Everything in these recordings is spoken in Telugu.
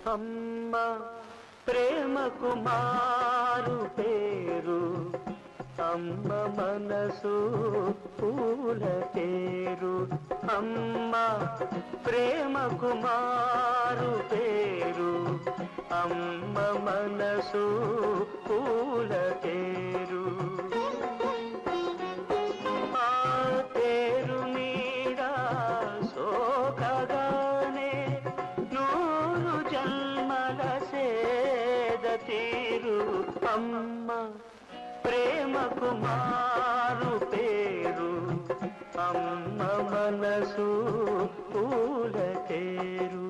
అమ్మ ప్రేమ కుమారు పేరు అమ్మ మనసు పూల పేరు అమ్మ ప్రేమ కుమారు పేరు అమ్మ మనసు పూల పేరు ఆ పేరు నీడ సోకగానే నూరు జన్మల సేద తీరు అమ్మ ప్రేమ కుమారు పేరు అమ్మ మనసు పూల తేరు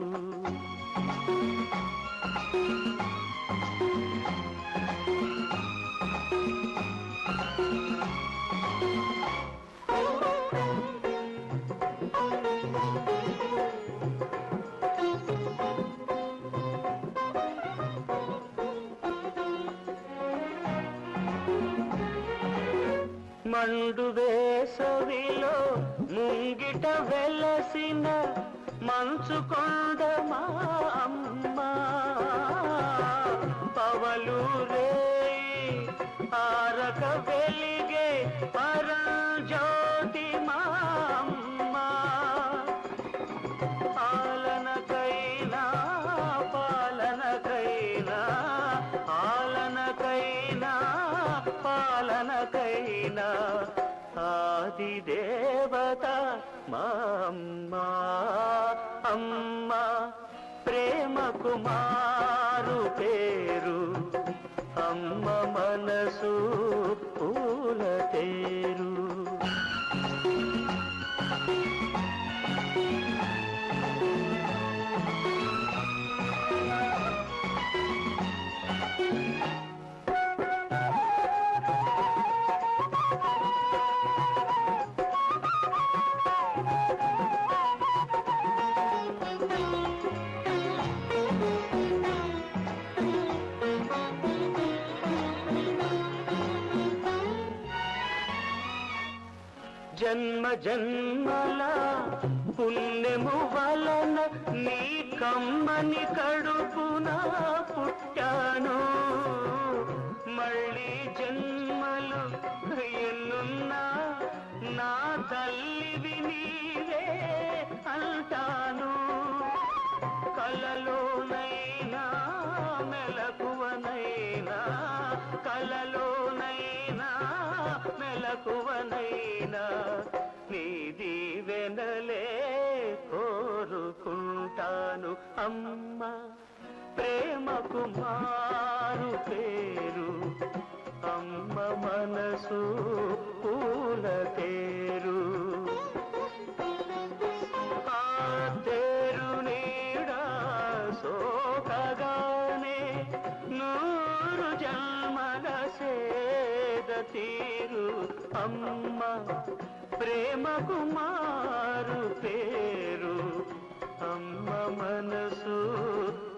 మండు వేసవిలో ముంగిట వెలసిన మంచు కొండ మా అమ్మ పవలు రేయి ఆరక వెలిగే పరంజ్యోతి మా అమ్మ పాలనకైనా పాలనకైనా పాలనకైనా పాలనకైనా ఆది దేవత మా అమ్మ అమ్మ ప్రేమ కుమారు పేరు అమ్మ మనసు పూల తేరు జన్మ జన్మల పుణ్యము వలన నీ కమ్మని కడుపున పుట్టాను మళ్ళీ జన్మలు ఎన్నున్నా నా తల్లివి నీవే అంటాను కలలోనైనా మెలకువనైనా కలలోనైనా మెలకువనైనా నీ దీవెనలే కోరుకుంటాను అమ్మ ప్రేమ కుమారు పేరు అమ్మ మనసు పూల తేరు ఆ తేరు నీడ సోకగానే నూరు జన్మల సేద తీరు అమ్మ ప్రేమ కుమారు పేరు అమ్మ మనసు